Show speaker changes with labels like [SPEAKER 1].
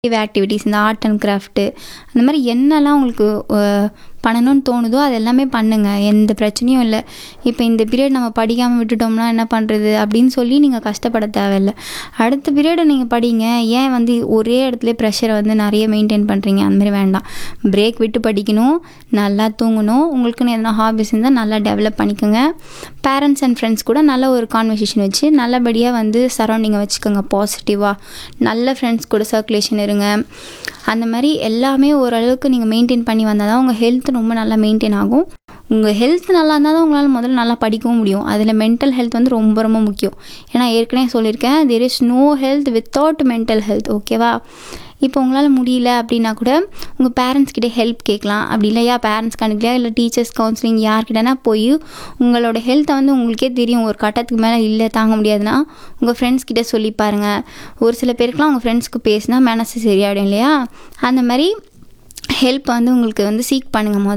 [SPEAKER 1] activities இந்த art and craft அந்த மாதிரி என்னெல்லாம் உங்களுக்கு அஹ், பண்ணணும்னு தோணுதோ அது எல்லாமே பண்ணுங்கள் எந்த பிரச்சனையும் இல்லை இப்போ இந்த பீரியட் நம்ம படிக்காமல் விட்டுட்டோம்னா என்ன பண்ணுறது அப்படின்னு சொல்லி நீங்கள் கஷ்டப்பட தேவையில்ல அடுத்த பீரியடை நீங்கள் படிங்க ஏன் வந்து ஒரே இடத்துல ப்ரெஷரை வந்து நிறைய மெயின்டைன் பண்ணுறீங்க அந்த மாதிரி வேண்டாம் பிரேக் விட்டு படிக்கணும் நல்லா தூங்கணும் உங்களுக்குன்னு எதனா ஹாபிஸ் இருந்தால் நல்லா டெவலப் பண்ணிக்கோங்க பேரண்ட்ஸ் அண்ட் ஃப்ரெண்ட்ஸ் கூட நல்ல ஒரு கான்வர்சேஷன் வச்சு நல்லபடியாக வந்து சரௌண்டிங்கை வச்சுக்கோங்க பாசிட்டிவாக நல்ல ஃப்ரெண்ட்ஸ் கூட சர்க்குலேஷன் இருங்க அந்த மாதிரி எல்லாமே ஓரளவுக்கு நீங்கள் மெயின்டைன் பண்ணி வந்தால் தான் உங்கள் ஹெல்த் ரொம்ப நல்லா மெயின்டைன் ஆகும் உங்கள் ஹெல்த் நல்லா இருந்தால் தான் உங்களால் முதல்ல நல்லா படிக்கவும் முடியும் அதில் மென்டல் ஹெல்த் வந்து ரொம்ப ரொம்ப முக்கியம் ஏன்னா ஏற்கனவே சொல்லியிருக்கேன் there is no health without mental health ஓகேவா இப்போ உங்களால் முடியல அப்படின்னா கூட உங்கள் பேரண்ட்ஸ் கிட்டே ஹெல்ப் கேட்கலாம் அப்படி இல்லையா பேரண்ட்ஸ் கணக்கிலையா இல்லை டீச்சர்ஸ் கவுன்சிலிங் யார்கிட்டனா போய் உங்களோட ஹெல்த்தை வந்து உங்களுக்கே தெரியும் ஒரு கட்டத்துக்கு மேலே இல்லை தாங்க முடியாதுன்னா உங்கள் ஃப்ரெண்ட்ஸ் கிட்ட சொல்லி பாருங்கள் ஒரு சில பேருக்குலாம் உங்கள் ஃப்ரெண்ட்ஸ்க்கு பேசினா மனசு சரியாயிடும் இல்லையா அந்த மாதிரி ஹெல்ப் வந்து உங்களுக்கு வந்து சீக் பண்ணுங்கள் முதல்ல